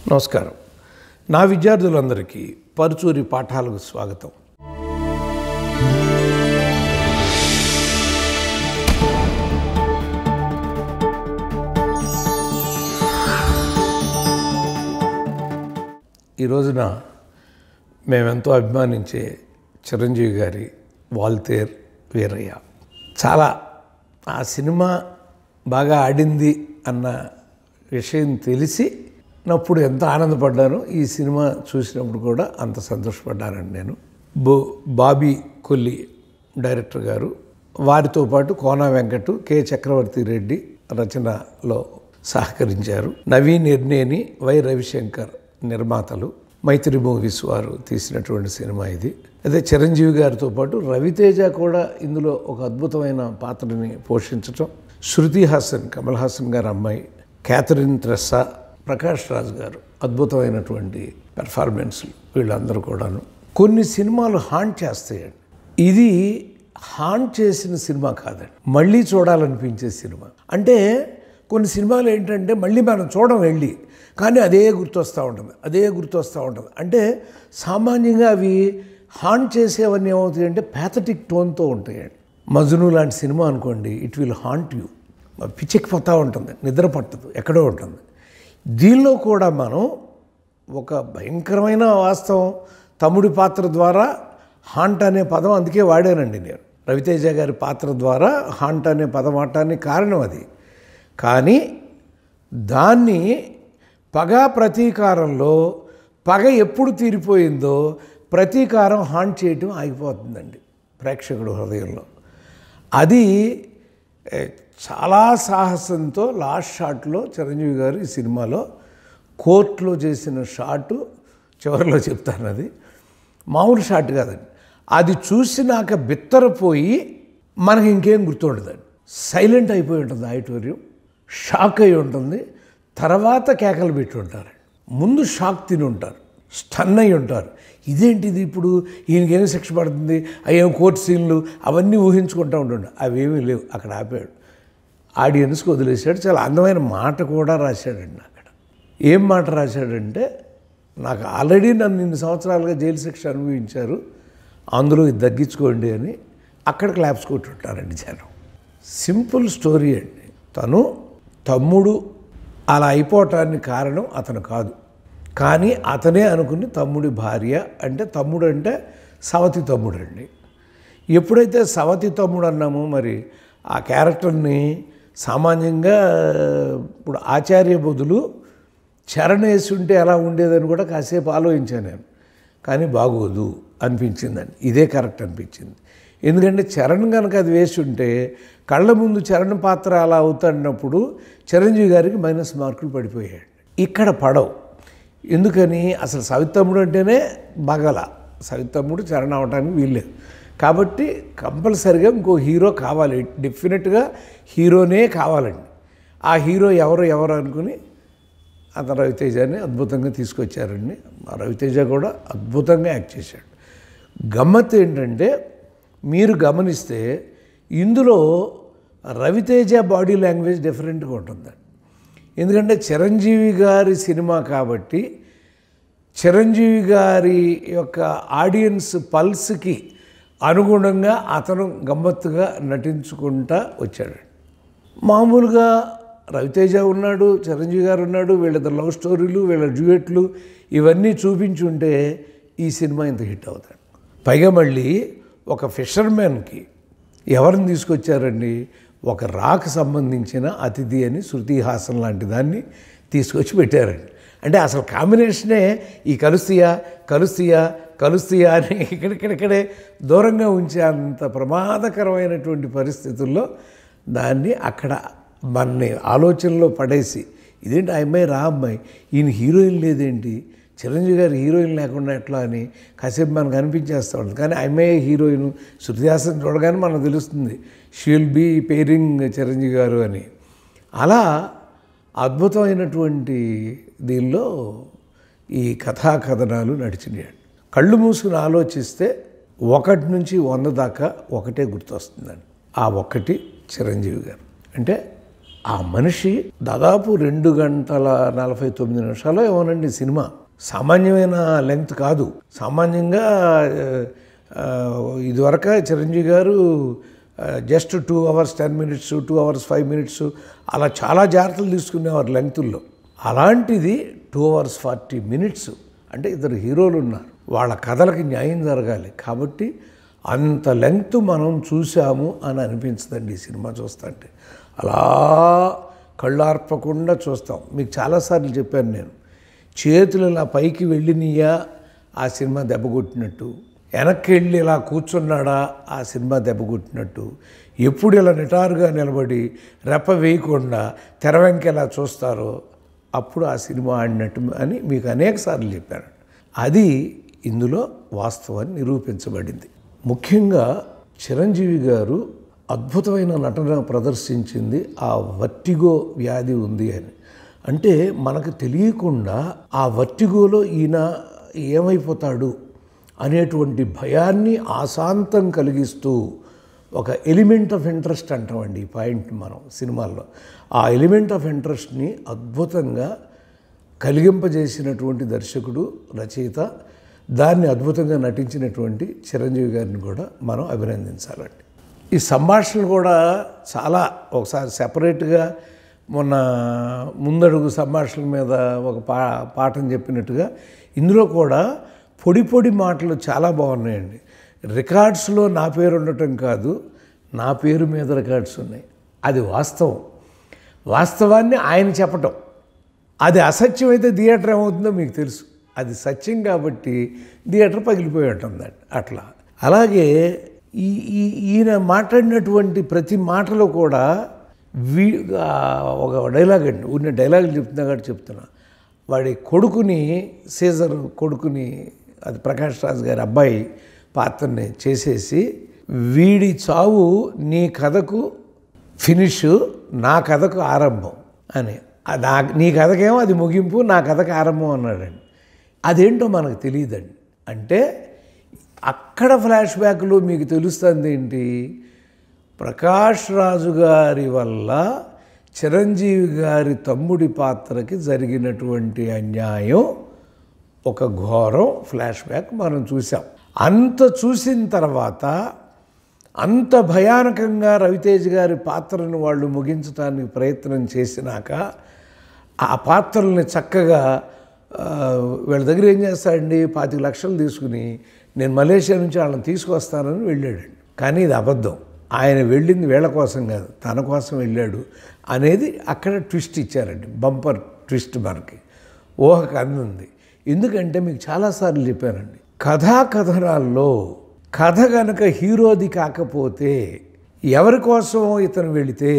నమస్కారం నా విద్యార్థులందరికీ పరుచూరి పాఠాలకు స్వాగతం ఈ రోజున మేమెంతో అభిమానించే చిరంజీవి గారి వాల్తేర్ వీరయ్య చాలా ఆ సినిమా బాగా ఆడింది అన్న విషయం తెలిసి నప్పుడు ఎంత ఆనందపడ్డానో ఈ సినిమా చూసినప్పుడు కూడా అంత సంతోషపడ్డానండి నేను బో బాబీ కొల్లి డైరెక్టర్ గారు వారితో పాటు కోన వెంకట్ కె చక్రవర్తి రెడ్డి రచనలో సహకరించారు నవీన్ ఎర్నేని వై రవిశంకర్ నిర్మాతలు మైత్రి మూవీస్ వారు తీసినటువంటి సినిమా ఇది అదే చిరంజీవి గారితో పాటు రవితేజ కూడా ఇందులో ఒక అద్భుతమైన పాత్రని పోషించటం శృతి హాసన్ కమల్ హాసన్ గారి అమ్మాయి క్యాథరిన్ త్రెస్సా ప్రకాష్ రాజ్ గారు అద్భుతమైనటువంటి పెర్ఫార్మెన్స్లు వీళ్ళందరూ కూడాను కొన్ని సినిమాలు హాంట్ చేస్తాయండి ఇది హాంట్ చేసిన సినిమా కాదండి మళ్ళీ చూడాలనిపించే సినిమా అంటే కొన్ని సినిమాలు ఏంటంటే మళ్ళీ మనం చూడం వెళ్ళి కానీ అదే గుర్తొస్తూ ఉంటుంది అదే గుర్తొస్తూ ఉంటుంది అంటే సామాన్యంగా అవి హాంట్ చేసేవన్నీ ఏమవుతాయి అంటే ప్యాథటిక్ టోన్తో ఉంటాయండి మజును లాంటి సినిమా అనుకోండి ఇట్ విల్ హాంట్ యూ పిచ్చెక్కిపోతూ ఉంటుంది నిద్ర పట్టదు ఎక్కడో ఉంటుంది దీనిలో కూడా మనం ఒక భయంకరమైన వాస్తవం తమ్ముడి పాత్ర ద్వారా హాంట్ అనే పదం అందుకే వాడానండి నేను రవితేజ గారి పాత్ర ద్వారా హాంట్ అనే పదం వాడటానికి కారణం అది కానీ దాన్ని పగ ప్రతీకారంలో పగ ఎప్పుడు తీరిపోయిందో ప్రతీకారం హాంట్ చేయటం ఆగిపోతుందండి ప్రేక్షకుడు హృదయంలో అది ఏ, చాలా సాహసంతో లాస్ట్ షాట్లో చిరంజీవి గారు ఈ సినిమాలో కోర్టులో చేసిన షాటు చివరిలో చెప్తాను అది మామూలు షాట్ కాదండి అది చూసినాక బిత్తరపోయి మనకి ఇంకేం గుర్తుండదండి సైలెంట్ అయిపోయి ఉంటుంది ఆడిటోరియం షాక్ అయి ఉంటుంది తర్వాత కేకలు పెట్టి ఉంటారు ముందు షాక్ తిని ఉంటారు స్టన్ అయి ఉంటారు ఇదేంటిది ఇప్పుడు ఈయనకేం శిక్ష పడుతుంది అయ్యేం కోర్టు సీన్లు అవన్నీ ఊహించుకుంటూ ఉంటుండే అవేమీ లేవు అక్కడ ఆపాడు ఆడియన్స్కి వదిలేశాడు చాలా అందమైన మాట కూడా రాశాడండి అక్కడ ఏం మాట రాశాడంటే నాకు ఆల్రెడీ నన్ను ఇన్ని సంవత్సరాలుగా జైలు శిక్ష అనుభవించారు అందులో ఇది తగ్గించుకోండి అని అక్కడ క్లాప్స్ కొట్టుంటారండి జనం సింపుల్ స్టోరీ అండి తను తమ్ముడు అలా అయిపోవటానికి కారణం అతను కాదు కానీ అతనే అనుకుని తమ్ముడి భార్య అంటే తమ్ముడు అంటే సవతి తమ్ముడు అండి ఎప్పుడైతే సవతి తమ్ముడు అన్నామో మరి ఆ క్యారెక్టర్ని సామాన్యంగా ఇప్పుడు ఆచార్య బదులు చరణ్ వేసి ఉంటే ఎలా ఉండేదని కూడా కాసేపు ఆలోచించాను నేను కానీ బాగోదు అనిపించిందండి ఇదే కరెక్ట్ అనిపించింది ఎందుకంటే చరణ్ కనుక అది వేసి ఉంటే కళ్ళ ముందు చరణ్ పాత్ర అలా అవుతున్నప్పుడు చిరంజీవి గారికి మైనస్ మార్కులు పడిపోయాడు ఇక్కడ పడవు ఎందుకని అసలు సవితమ్ముడు అంటేనే బగల సవితమ్ముడు చరణ్ అవడానికి వీల్లేదు కాబట్టి కంపల్సరిగా ఇంకో హీరో కావాలి డెఫినెట్గా హీరోనే కావాలండి ఆ హీరో ఎవరు ఎవరు అనుకుని అతను రవితేజని అద్భుతంగా తీసుకొచ్చారండి ఆ రవితేజ కూడా అద్భుతంగా యాక్ట్ చేశాడు గమ్మత్ ఏంటంటే మీరు గమనిస్తే ఇందులో రవితేజ బాడీ లాంగ్వేజ్ డిఫరెంట్గా ఉంటుందండి ఎందుకంటే చిరంజీవి గారి సినిమా కాబట్టి చిరంజీవి గారి యొక్క ఆడియన్స్ పల్స్కి అనుగుణంగా అతను గమ్మత్తుగా నటించుకుంటా వచ్చాడు మామూలుగా రవితేజ ఉన్నాడు చిరంజీవి గారు ఉన్నాడు వీళ్ళ లవ్ స్టోరీలు వీళ్ళ డ్యూయెట్లు ఇవన్నీ చూపించుంటే ఈ సినిమా ఇంత హిట్ అవుతాడు పైగా మళ్ళీ ఒక ఫిషర్మ్యాన్కి ఎవరిని తీసుకొచ్చారండి ఒక రాక్ సంబంధించిన అతిథి అని శృతి హాసన్ లాంటి దాన్ని తీసుకొచ్చి పెట్టారండి అంటే అసలు కాంబినేషనే ఈ కలుస్తీయా కలుస్తీయా కలుస్తీయా అని ఇక్కడిక్కడిక్కడే దూరంగా ఉంచే అంత ప్రమాదకరమైనటువంటి పరిస్థితుల్లో దాన్ని అక్కడ మనని ఆలోచనలో పడేసి ఇదేంటి ఆ అమ్మాయి రా అమ్మాయి ఈయన హీరోయిన్ లేదేంటి చిరంజీవి గారు హీరోయిన్ లేకుండా ఎట్లా అని కాసేపు మనకు అనిపించేస్తూ ఉంటుంది కానీ ఆ అమ్మాయి హీరోయిన్ శృతిహాసన్ చూడగానే మనకు తెలుస్తుంది షీల్ బీ పేరింగ్ చిరంజీవి గారు అని అలా అద్భుతమైనటువంటి దీనిలో ఈ కథా కథనాలు నడిచినాయి కళ్ళు మూసుకుని ఆలోచిస్తే ఒకటి నుంచి వంద దాకా ఒకటే గుర్తొస్తుందండి ఆ ఒక్కటి చిరంజీవి గారు అంటే ఆ మనిషి దాదాపు రెండు గంటల నలభై తొమ్మిది నిమిషాలు ఏమోనండి సినిమా సామాన్యమైన లెంగ్త్ కాదు సామాన్యంగా ఆ, ఇదివరకు చిరంజీవి గారు just two hours ten minutes two hours five minutes అలా చాలా జాగ్రత్తలు తీసుకునేవారు లెంగ్తుల్లో అలాంటిది టూ అవర్స్ ఫార్టీ మినిట్స్ అంటే ఇద్దరు హీరోలు ఉన్నారు వాళ్ళ కథలకి న్యాయం జరగాలి కాబట్టి అంత లెంగ్త్ మనం చూసాము అని అనిపించదండి ఈ సినిమా చూస్తుంటే అలా కళ్ళార్పకుండా చూస్తాం మీకు చాలాసార్లు చెప్పాను నేను చేతులు ఇలా పైకి వెళ్ళినయ్యా ఆ సినిమా దెబ్బ కొట్టినట్టు వెనక్కి వెళ్ళి ఇలా కూర్చున్నాడా ఆ సినిమా దెబ్బ కొట్టినట్టు ఎప్పుడు ఇలా నిటారుగా నిలబడి రెప్ప వేయకుండా తెర వెంక ఎలా చూస్తారో అప్పుడు ఆ సినిమా ఆడినట్టు అని మీకు అనేక సార్లు చెప్పాను అది ఇందులో వాస్తవాన్ని నిరూపించబడింది ముఖ్యంగా చిరంజీవి గారు అద్భుతమైన నటన ప్రదర్శించింది ఆ వర్టిగో వ్యాధి ఉంది అని అంటే మనకు తెలియకుండా ఆ వర్టిగోలో ఈయన ఏమైపోతాడు అనేటువంటి భయాన్ని ఆశాంతం కలిగిస్తూ ఒక ఎలిమెంట్ ఆఫ్ ఇంట్రెస్ట్ అంటామండి ఈ పాయింట్ మనం సినిమాల్లో ఆ ఎలిమెంట్ ఆఫ్ ఇంట్రెస్ట్ని అద్భుతంగా కలిగింపజేసినటువంటి దర్శకుడు రచయిత దాన్ని అద్భుతంగా నటించినటువంటి చిరంజీవి గారిని కూడా మనం అభినందించాలండి ఈ సంభాషణలు కూడా చాలా ఒకసారి సెపరేట్గా మొన్న ముందడుగు సంభాషణల మీద ఒక పా పాఠం చెప్పినట్టుగా ఇందులో కూడా పొడి పొడి మాటలు చాలా బాగున్నాయండి రికార్డ్స్లో నా పేరు ఉండటం కాదు నా పేరు మీద రికార్డ్స్ ఉన్నాయి అది వాస్తవం వాస్తవాన్ని ఆయన చెప్పటం అది అసత్యం అయితే థియేటర్ ఏమవుతుందో మీకు తెలుసు అది సత్యం కాబట్టి థియేటర్ పగిలిపోయి ఉంటుంది అట్లా అలాగే ఈ ఈ ఈయన మాట్లాడినటువంటి ప్రతి మాటలో కూడా వీ ఆ, ఒక డైలాగ్ అండి ఉన్న డైలాగులు చెప్తున్నా కాబట్టి చెప్తున్నా వాడి కొడుకుని సీజర్ కొడుకుని అది ప్రకాష్ రాజ్ గారి అబ్బాయి పాత్రని చేసేసి వీడి చావు నీ కథకు ఫినిష్ నా కథకు ఆరంభం అని ఆ నా నీ కథకేమో అది ముగింపు నా కథకు ఆరంభం అన్నాడండి అదేంటో మనకు తెలియదండి అంటే అక్కడ ఫ్లాష్ బ్యాక్లో మీకు తెలుస్తుంది ఏంటి ప్రకాష్ రాజు గారి వల్ల చిరంజీవి గారి తమ్ముడి పాత్రకి జరిగినటువంటి అన్యాయం ఒక ఘోరం ఫ్లాష్ బ్యాక్ మనం చూసాం అంత చూసిన తర్వాత అంత భయానకంగా రవితేజ్ గారి పాత్రను వాళ్ళు ముగించడానికి ప్రయత్నం చేసినాక ఆ పాత్రల్ని చక్కగా ఆ, వీళ్ళ దగ్గర ఏం చేస్తాడండి పాతిక లక్షలు తీసుకుని నేను మలేషియా నుంచి వాళ్ళని తీసుకొస్తానని వెళ్ళాడండి కానీ ఇది అబద్ధం ఆయన వెళ్ళింది వీళ్ళ కోసం కాదు తన కోసం వెళ్ళాడు అనేది అక్కడ ట్విస్ట్ ఇచ్చారండి బంపర్ ట్విస్ట్ మనకి ఊహకు అందింది ఎందుకంటే మీకు చాలాసార్లు చెప్పానండి కథా కథనాల్లో కథ గనక హీరోది కాకపోతే ఎవరి కోసం ఇతను వెళితే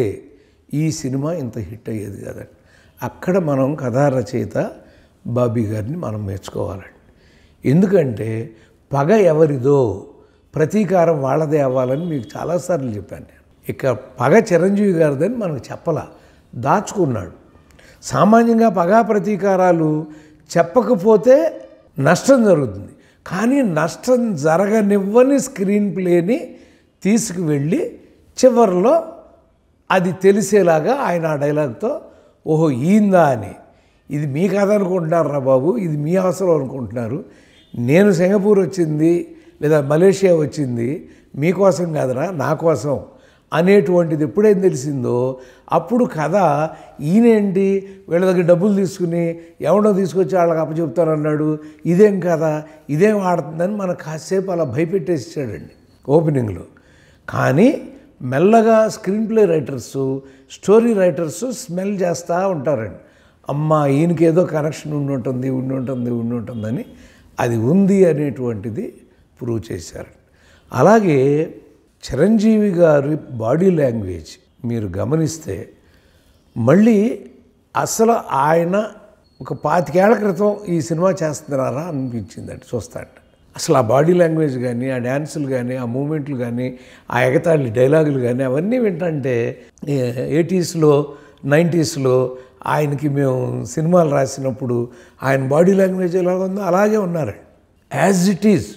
ఈ సినిమా ఇంత హిట్ అయ్యేది కదండి అక్కడ మనం కథా రచయిత బాబీ గారిని మనం మెచ్చుకోవాలండి ఎందుకంటే పగ ఎవరిదో ప్రతీకారం వాళ్ళదే అవ్వాలని మీకు చాలాసార్లు చెప్పాను నేను ఇక పగ చిరంజీవి గారిదని మనకు చెప్పలా దాచుకున్నాడు సామాన్యంగా పగా ప్రతీకారాలు చెప్పకపోతే నష్టం జరుగుతుంది కానీ నష్టం జరగనివ్వని స్క్రీన్ ప్లేని తీసుకువెళ్ళి చివరిలో అది తెలిసేలాగా ఆయన ఆ డైలాగ్తో ఓహో ఈందా అని ఇది మీ కథ అనుకుంటున్నారు రా బాబు ఇది మీ అవసరం అనుకుంటున్నారు నేను సింగపూర్ వచ్చింది లేదా మలేషియా వచ్చింది మీకోసం కాదురా నా కోసం అనేటువంటిది ఎప్పుడేం తెలిసిందో అప్పుడు కథ ఈయనేంటి వీళ్ళ దగ్గర డబ్బులు తీసుకుని ఎవడో తీసుకొచ్చి వాళ్ళకి అప్పచెప్తానన్నాడు ఇదేం కదా ఇదేం ఆడుతుందని మనకు కాసేపు అలా భయపెట్టేసాడండి ఓపెనింగ్లో కానీ మెల్లగా screen play writers story writers smell చేస్తూ ఉంటారండి అమ్మ ఈయనకి ఏదో కనెక్షన్ ఉండి ఉంటుంది ఉండి ఉంటుంది ఉండి ఉంటుందని అది ఉంది అనేటువంటిది ప్రూవ్ చేశారు అలాగే చిరంజీవి గారి బాడీ లాంగ్వేజ్ మీరు గమనిస్తే మళ్ళీ అసలు ఆయన ఒక పాతికేళ్ల క్రితం ఈ సినిమా చేస్తున్నారా అనిపించిందండి చూస్తాంట అసలు ఆ బాడీ లాంగ్వేజ్ కానీ ఆ డ్యాన్సులు కానీ ఆ మూమెంట్లు కానీ ఆ ఎగతాళి డైలాగులు కానీ అవన్నీ వింటంటే ఎయిటీస్లో నైంటీస్లో ఆయనకి మేము సినిమాలు రాసినప్పుడు ఆయన బాడీ లాంగ్వేజ్ ఎలా ఉందో అలాగే ఉన్నారండి యాజ్ ఇట్ ఈజ్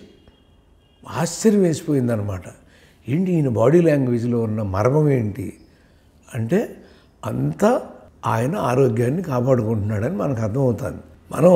ఆశ్చర్యం వేసిపోయిందనమాట ఏంటి ఈయన బాడీ లాంగ్వేజ్లో ఉన్న మర్మం ఏంటి అంటే అంతా ఆయన ఆరోగ్యాన్ని కాపాడుకుంటున్నాడని మనకు అర్థమవుతుంది మనం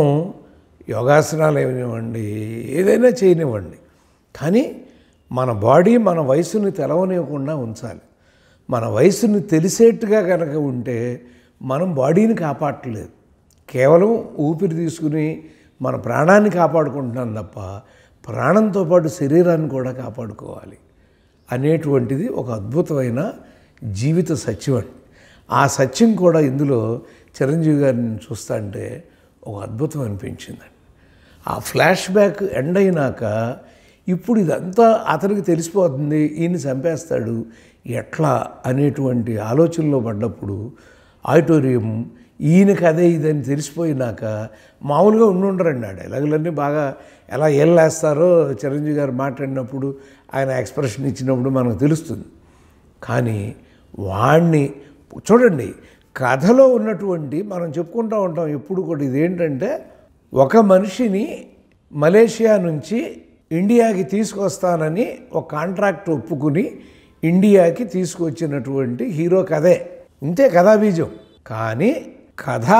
యోగాసనాలు ఏమివ్వండి ఏదైనా చేయనివ్వండి కానీ మన బాడీ మన వయసుని తెలవనివ్వకుండా ఉంచాలి మన వయసుని తెలిసేట్టుగా కనుక ఉంటే మనం బాడీని కాపాడట్లేదు కేవలం ఊపిరి తీసుకుని మన ప్రాణాన్ని కాపాడుకుంటున్నాం తప్ప ప్రాణంతో పాటు శరీరాన్ని కూడా కాపాడుకోవాలి అనేటువంటిది ఒక అద్భుతమైన జీవిత సత్యం అండి ఆ సత్యం కూడా ఇందులో చిరంజీవి గారిని చూస్తుంటే ఒక అద్భుతం అనిపించిందండి ఆ ఫ్లాష్ బ్యాక్ ఎండ్ అయినాక ఇప్పుడు ఇదంతా అతనికి తెలిసిపోతుంది ఈయన చంపేస్తాడు ఎట్లా అనేటువంటి ఆలోచనలో పడ్డప్పుడు ఆడిటోరియం ఈయనకి అదే ఇదని తెలిసిపోయినాక మామూలుగా ఉండుండరండి ఆ డైలాగులన్నీ బాగా ఎలా ఏళ్ళేస్తారో చిరంజీవి గారు మాట్లాడినప్పుడు ఆయన ఎక్స్ప్రెషన్ ఇచ్చినప్పుడు మనకు తెలుస్తుంది కానీ వాణ్ణి చూడండి కథలో ఉన్నటువంటి మనం చెప్పుకుంటూ ఉంటాం ఎప్పుడు కూడా ఇదేంటంటే ఒక మనిషిని మలేషియా నుంచి ఇండియాకి తీసుకొస్తానని ఒక కాంట్రాక్ట్ ఒప్పుకుని ఇండియాకి తీసుకొచ్చినటువంటి హీరో కథే ఇంతే కథాబీజం కానీ కథా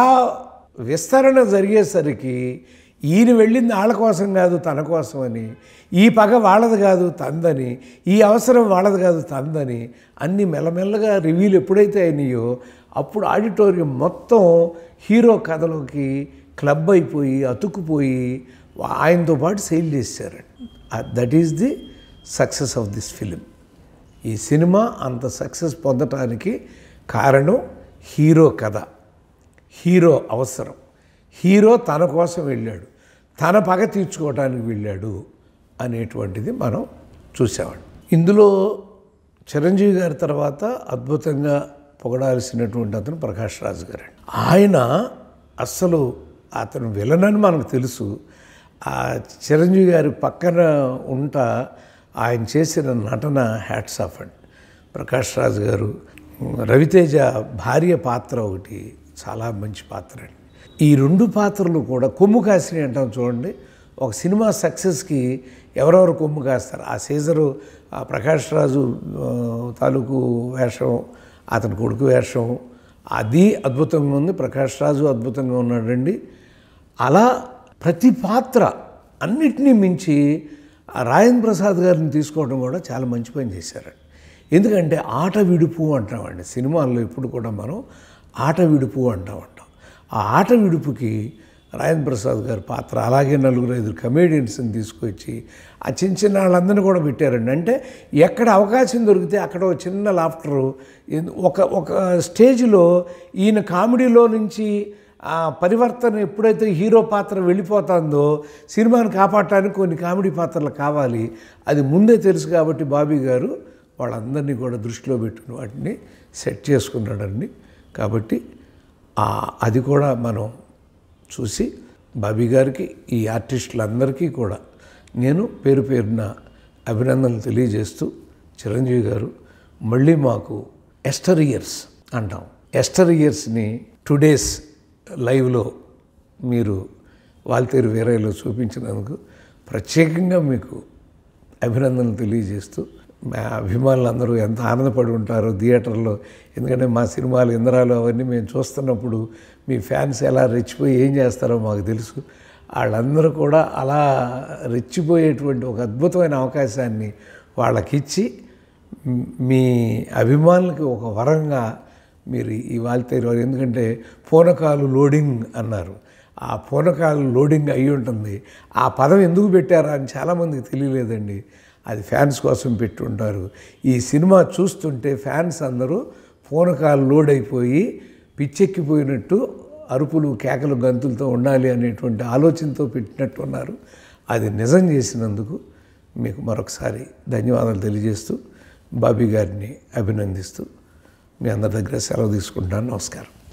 విస్తరణ జరిగేసరికి ఈయన వెళ్ళింది వాళ్ళ కోసం కాదు తన కోసమని ఈ పగ వాళ్ళది కాదు తందని ఈ అవసరం వాళ్ళది కాదు తందని అన్ని మెల్లమెల్లగా రివ్యూలు ఎప్పుడైతే అయినాయో అప్పుడు ఆడిటోరియం మొత్తం హీరో కథలోకి క్లబ్ అయిపోయి అతుక్కుపోయి ఆయనతో పాటు సేల్ చేశారండి that is the success of this film ఈ సినిమా అంత సక్సెస్ పొందటానికి కారణం హీరో కథ హీరో అవసరం హీరో తన కోసం వెళ్ళాడు తన పగ తీర్చుకోవడానికి వెళ్ళాడు అనేటువంటిది మనం చూసామండి ఇందులో చిరంజీవి గారి తర్వాత అద్భుతంగా పొగడాల్సినటువంటి అతను ప్రకాష్ రాజు గారు ఆయన అస్సలు అతను విలనని మనకు తెలుసు ఆ చిరంజీవి గారి పక్కన ఉంటా ఆయన చేసిన నటన హ్యాట్స్ ఆఫ్ అండి ప్రకాష్ రాజు గారు రవితేజ భార్య పాత్ర ఒకటి చాలా మంచి పాత్ర అండి ఈ రెండు పాత్రలు కూడా కొమ్ము కాసినాయి అంటాం చూడండి ఒక సినిమా సక్సెస్కి ఎవరెవరు కొమ్ము కాస్తారు ఆ సీజరు ఆ ప్రకాష్ రాజు ఆ, తాలూకు వేషం అతని కొడుకు వేషం అది అద్భుతంగా ఉంది ప్రకాష్ రాజు అద్భుతంగా ఉన్నాడండి అలా ప్రతి పాత్ర అన్నిటినీ మించి ఆ రాజేంద్ర ప్రసాద్ గారిని తీసుకోవడం కూడా చాలా మంచి పని చేశారండి ఎందుకంటే ఆట విడుపు అంటామండి సినిమాల్లో ఇప్పుడు కూడా మనం ఆట విడుపు అంటాం అంటాం ఆ ఆట విడుపుకి రాజేంద్ర ప్రసాద్ గారి పాత్ర అలాగే నలుగురు ఐదు కమేడియన్స్ని తీసుకొచ్చి ఆ చిన్న చిన్న వాళ్ళందరినీ కూడా పెట్టారండి అంటే ఎక్కడ అవకాశం దొరికితే అక్కడ ఒక చిన్న లాఫ్టరు ఒక ఒక స్టేజ్లో ఈయన కామెడీలో నుంచి ఆ పరివర్తన ఎప్పుడైతే హీరో పాత్ర వెళ్ళిపోతుందో సినిమాని కాపాడటానికి కొన్ని కామెడీ పాత్రలు కావాలి అది ముందే తెలుసు కాబట్టి బాబీ గారు వాళ్ళందరినీ కూడా దృష్టిలో పెట్టుకుని వాటిని సెట్ చేసుకున్నాడండి కాబట్టి ఆ అది కూడా మనం చూసి బాబీ గారికి ఈ ఆర్టిస్టులందరికీ కూడా నేను పేరు పేరున అభినందనలు తెలియజేస్తూ చిరంజీవి గారు మళ్ళీ మాకు ఎస్టర్ ఇయర్స్ అంటాం ఎస్టర్ ఇయర్స్ని టుడేస్ లైవ్లో మీరు వాల్తేరు వేరేలో చూపించినందుకు ప్రత్యేకంగా మీకు అభినందనలు తెలియజేస్తూ మా అభిమానులు అందరూ ఎంత ఆనందపడి ఉంటారో థియేటర్లో ఎందుకంటే మా సినిమాలు ఇంద్రాలు అవన్నీ మేము చూస్తున్నప్పుడు మీ ఫ్యాన్స్ ఎలా రెచ్చిపోయి ఏం చేస్తారో మాకు తెలుసు వాళ్ళందరూ కూడా అలా రెచ్చిపోయేటువంటి ఒక అద్భుతమైన అవకాశాన్ని వాళ్ళకిచ్చి మ్- మీ అభిమానులకి ఒక వరంగా మీరు ఈ వాల్తేరు ఎందుకంటే పూనకాలు లోడింగ్ అన్నారు ఆ పూనకాలు లోడింగ్ అయి ఉంటుంది ఆ పదం ఎందుకు పెట్టారా అని చాలామందికి తెలియలేదండి అది ఫ్యాన్స్ కోసం పెట్టి ఉంటారు ఈ సినిమా చూస్తుంటే ఫ్యాన్స్ అందరూ పూనకాలు లోడ్ అయిపోయి పిచ్చెక్కిపోయినట్టు అరుపులు కేకలు గంతులతో ఉండాలి అనేటువంటి ఆలోచనతో పెట్టినట్టు ఉన్నారు అది నిజం చేసినందుకు మీకు మరొకసారి ధన్యవాదాలు తెలియజేస్తూ బాబీ గారిని అభినందిస్తూ మీ అందరి దగ్గర సెలవు తీసుకుంటాను నమస్కారం